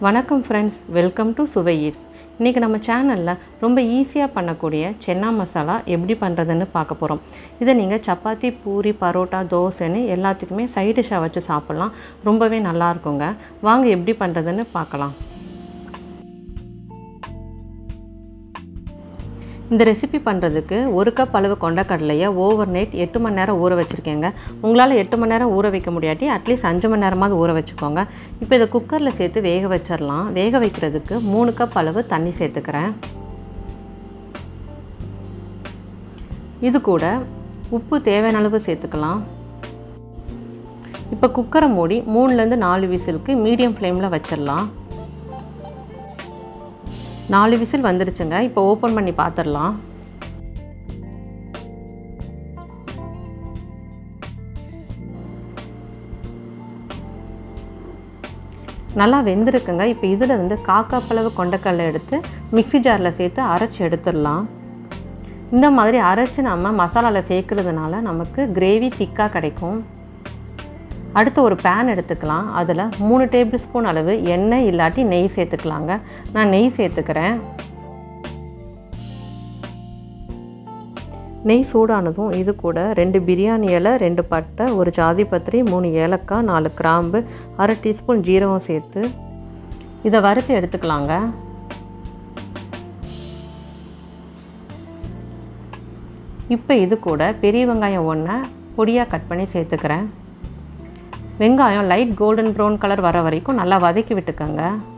வணக்கம் friends welcome to Suvai eats இன்றைக்கி நம்ம சேனலில் ரொம்ப ஈஸியாக பண்ணக்கூடிய சென்னா மசாலா எப்படி பண்ணுறதுன்னு பார்க்க போகிறோம் இதை நீங்கள் சப்பாத்தி பூரி பரோட்டா தோசைன்னு எல்லாத்துக்குமே சைட் டிஷ்ஷாக வச்சு சாப்பிட்லாம் ரொம்பவே நல்லா இருக்குங்க வாங்க எப்படி பண்ணுறதுன்னு பார்க்கலாம் இந்த ரெசிபி பண்ணுறதுக்கு ஒரு கப் அளவு கொண்டக்கடலையை ஓவர் நைட் எட்டு மணி நேரம் ஊற வச்சுருக்கேங்க உங்களால் எட்டு மணி நேரம் ஊற வைக்க முடியாட்டி அட்லீஸ்ட் அஞ்சு மணி நேரமாவது ஊற வச்சுக்கோங்க இப்போ இதை குக்கரில் சேர்த்து வேக வச்சிடலாம் வேக வைக்கிறதுக்கு மூணு கப் அளவு தண்ணி சேர்த்துக்கிறேன் இது கூட உப்பு தேவையான அளவு சேர்த்துக்கலாம் இப்போ குக்கரை மூடி மூணுலேருந்து நாலு விசிலுக்கு மீடியம் ஃப்ளேமில் வச்சிடலாம் நாலு விசில் வந்துருச்சுங்க இப்போ ஓப்பன் பண்ணி பார்த்துடலாம் நல்லா வெந்திருக்குங்க இப்போ இதில் இருந்து காக்காப்பளவு கொண்டக்கடலை எடுத்து மிக்சி ஜாரில் சேர்த்து அரைச்சி எடுத்துடலாம் இந்த மாதிரி அரைச்சி நம்ம மசாலாவில் சேர்க்குறதுனால நமக்கு கிரேவி திக்காக கிடைக்கும் அடுத்து ஒரு பேன் எடுத்துக்கலாம் அதில் மூணு டேபிள் ஸ்பூன் அளவு எண்ணெய் இல்லாட்டி நெய் சேர்த்துக்கலாங்க நான் நெய் சேர்த்துக்கிறேன் நெய் சூடானதும் இது கூட ரெண்டு பிரியாணி இலை ரெண்டு பட்டை ஒரு ஜாதி பத்திரி மூணு ஏலக்காய் நாலு கிராம்பு அரை டீஸ்பூன் ஜீரகம் சேர்த்து இதை வறுத்து எடுத்துக்கலாங்க இப்போ இது கூட பெரிய வெங்காயம் ஒன்றை பொடியாக கட் பண்ணி சேர்த்துக்கிறேன் வெங்காயம் லைட் கோல்டன் ப்ரௌன் கலர் வர வரைக்கும் நல்லா வதக்கி விட்டுக்கோங்க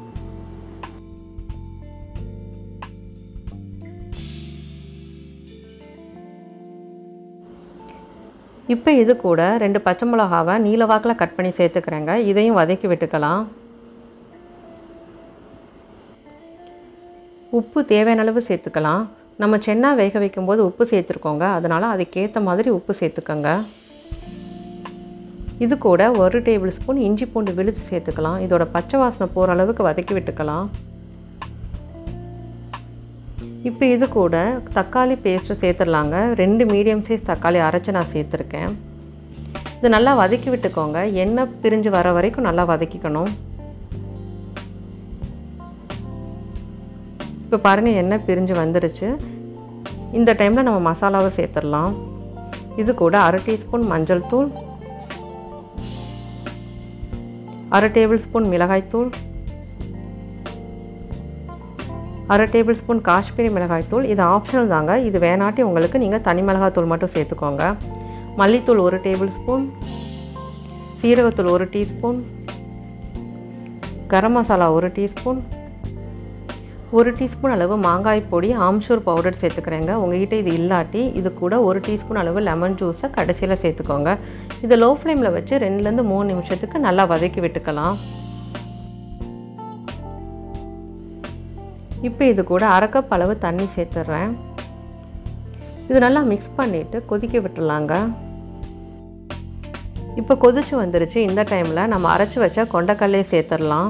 இப்போ இது கூட ரெண்டு பச்சை மிளகாவை நீல வாக்கில் கட் பண்ணி சேர்த்துக்கிறேங்க இதையும் வதக்கி விட்டுக்கலாம் உப்பு தேவையான அளவு சேர்த்துக்கலாம் நம்ம சென்னா வேக வைக்கும்போது உப்பு சேர்த்துருக்கோங்க அதனால் அதுக்கேற்ற மாதிரி உப்பு சேர்த்துக்கோங்க இது கூட ஒரு டேபிள் ஸ்பூன் இஞ்சி பூண்டு விழுத்து சேர்த்துக்கலாம் இதோட பச்சை வாசனை போகிற அளவுக்கு வதக்கி விட்டுக்கலாம் இப்போ இது கூட தக்காளி பேஸ்ட்டு சேர்த்துடலாங்க ரெண்டு மீடியம் சைஸ் தக்காளி அரைச்சி நான் சேர்த்துருக்கேன் இது நல்லா வதக்கி விட்டுக்கோங்க எண்ணெய் பிரிஞ்சு வர வரைக்கும் நல்லா வதக்கிக்கணும் இப்போ பாருங்கள் எண்ணெய் பிரிஞ்சு வந்துடுச்சு இந்த டைமில் நம்ம மசாலாவை சேர்த்துடலாம் இது கூட அரை டீஸ்பூன் மஞ்சள் தூள் அரை டேபிள் ஸ்பூன் மிளகாய்த்தூள் அரை டேபிள் ஸ்பூன் காஷ்மீரி மிளகாய்த்தூள் இது ஆப்ஷனல் தாங்க இது வேணாட்டி உங்களுக்கு நீங்கள் தனி மிளகாத்தூள் மட்டும் சேர்த்துக்கோங்க மல்லித்தூள் ஒரு டேபிள் ஸ்பூன் சீரகத்தூள் ஒரு டீஸ்பூன் கரம் மசாலா ஒரு டீஸ்பூன் ஒரு டீஸ்பூன் அளவு மாங்காய் பொடி ஆம்ஷூர் பவுடர் சேர்த்துக்கிறேங்க உங்ககிட்ட இது இல்லாட்டி இது கூட ஒரு டீஸ்பூன் அளவு லெமன் ஜூஸை கடைசியில் சேர்த்துக்கோங்க இதை லோ ஃப்ளேமில் வச்சு ரெண்டுலேருந்து மூணு நிமிஷத்துக்கு நல்லா வதக்கி விட்டுக்கலாம் இப்போ இது கூட அரை கப் அளவு தண்ணி சேர்த்துட்றேன் இது நல்லா மிக்ஸ் பண்ணிவிட்டு கொதிக்க விட்டுடலாங்க இப்போ கொதிச்சு வந்துருச்சு இந்த டைமில் நம்ம அரைச்சி வச்ச கொண்டக்கல்லையை சேர்த்துடலாம்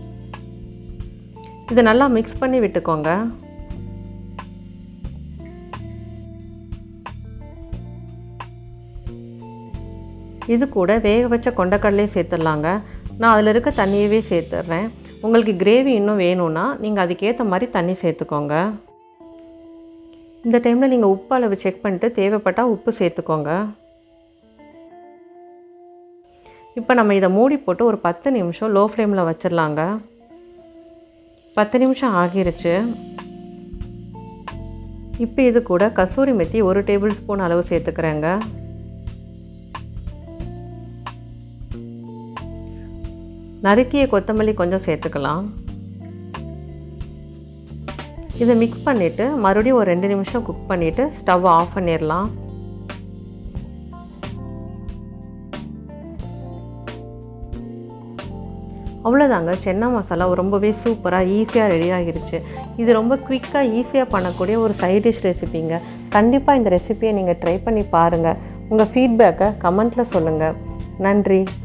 இதை நல்லா மிக்ஸ் பண்ணி விட்டுக்கோங்க இது கூட வேக வச்ச கொண்டக்கடலையும் சேர்த்துடலாங்க நான் அதில் இருக்க தண்ணியவே சேர்த்துட்றேன் உங்களுக்கு கிரேவி இன்னும் வேணும்னா நீங்கள் அதுக்கேற்ற மாதிரி தண்ணி சேர்த்துக்கோங்க இந்த டைமில் நீங்கள் உப்பு அளவு செக் பண்ணிட்டு தேவைப்பட்டால் உப்பு சேர்த்துக்கோங்க இப்போ நம்ம இதை மூடி போட்டு ஒரு பத்து நிமிஷம் லோ ஃப்ளேமில் வச்சிடலாங்க பத்து நிமிஷம் ஆகிருச்சு இப்போ இது கூட கசூரி மெத்தி ஒரு டேபிள் ஸ்பூன் அளவு சேர்த்துக்கிறேங்க நறுக்கிய கொத்தமல்லி கொஞ்சம் சேர்த்துக்கலாம் இதை மிக்ஸ் பண்ணிவிட்டு மறுபடியும் ஒரு ரெண்டு நிமிஷம் குக் பண்ணிவிட்டு ஸ்டவ் ஆஃப் பண்ணிடலாம் அவ்வளோதாங்க சென்னா மசாலா ரொம்பவே சூப்பராக ஈஸியாக ரெடி ஆகிருச்சு இது ரொம்ப குயிக்காக ஈஸியாக பண்ணக்கூடிய ஒரு சைட் டிஷ் ரெசிபிங்க கண்டிப்பாக இந்த ரெசிபியை நீங்கள் ட்ரை பண்ணி பாருங்கள் உங்கள் ஃபீட்பேக்கை கமெண்ட்டில் சொல்லுங்கள் நன்றி